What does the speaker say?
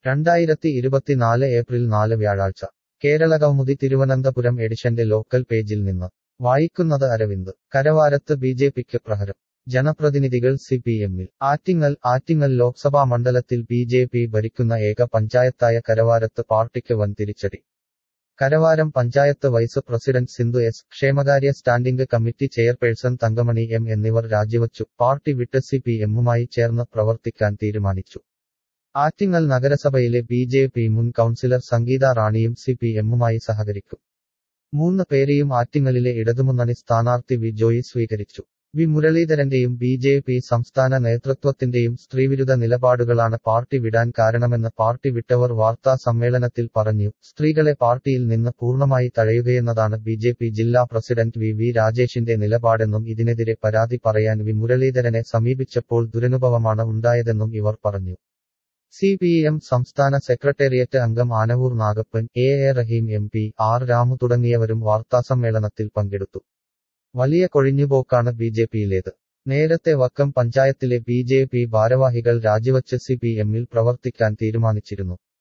രണ്ടായിരത്തി ഇരുപത്തിനാല് ഏപ്രിൽ നാല് വ്യാഴാഴ്ച കേരളകൗമുദി തിരുവനന്തപുരം എഡിഷന്റെ ലോക്കൽ പേജിൽ നിന്ന് വായിക്കുന്നത് അരവിന്ദ് കരവാരത്ത് ബി ജെ പിക്ക് പ്രഹരം ജനപ്രതിനിധികൾ സി പി എമ്മിൽ ആറ്റിങ്ങൽ ആറ്റിങ്ങൽ ലോക്സഭാ മണ്ഡലത്തിൽ ബി ജെ പി ഭരിക്കുന്ന ഏക പഞ്ചായത്തായ കരവാരത്ത് പാർട്ടിക്ക് വൻ തിരിച്ചടി Karavaram panchayat vice president Sindhu S ക്ഷേമകാര്യ standing committee chairperson Thankamani M എന്നിവർ രാജിവച്ചു പാർട്ടി വിട്ട് സി പി എമ്മുമായി ചേർന്ന് പ്രവർത്തിക്കാൻ തീരുമാനിച്ചു ആറ്റിങ്ങൽ നഗരസഭയിലെ ബി ജെ പി മുൻ കൗൺസിലർ സംഗീത റാണിയും സി പി എമ്മുമായി സഹകരിക്കും മൂന്ന് പേരെയും ആറ്റിങ്ങലിലെ ഇടതുമുന്നണി സ്ഥാനാർത്ഥി വി ജോയി സ്വീകരിച്ചു വി മുരളീധരന്റെയും ബി ജെ പി സംസ്ഥാന നേതൃത്വത്തിന്റെയും സ്ത്രീവിരുദ്ധ നിലപാടുകളാണ് പാർട്ടി വിടാൻ കാരണമെന്ന് പാർട്ടി വിട്ടവർ വാർത്താ സമ്മേളനത്തിൽ പറഞ്ഞു സ്ത്രീകളെ പാർട്ടിയിൽ നിന്ന് പൂർണ്ണമായി തഴയുകയെന്നതാണ് ബി ജെ പി ജില്ലാ പ്രസിഡന്റ് വി വി രാജേഷിന്റെ നിലപാടെന്നും ഇതിനെതിരെ പരാതി പറയാൻ വി മുരളീധരനെ സമീപിച്ചപ്പോൾ ദുരനുഭവമാണ് ഉണ്ടായതെന്നും ഇവർ പറഞ്ഞു സി പി എം സംസ്ഥാന സെക്രട്ടേറിയറ്റ് അംഗം Anavoor Nagappan A A Rahim M P R Ramu തുടങ്ങിയവരും വാർത്താസമ്മേളനത്തിൽ പങ്കെടുത്തു വലിയ കൊഴിഞ്ഞുപോക്കാണ് ബി ജെ പിയിലേത് നേരത്തെ വക്കം പഞ്ചായത്തിലെ ബി ജെ പി ഭാരവാഹികൾ രാജിവച്ച് സി പി എമ്മിൽ പ്രവർത്തിക്കാൻ തീരുമാനിച്ചിരുന്നു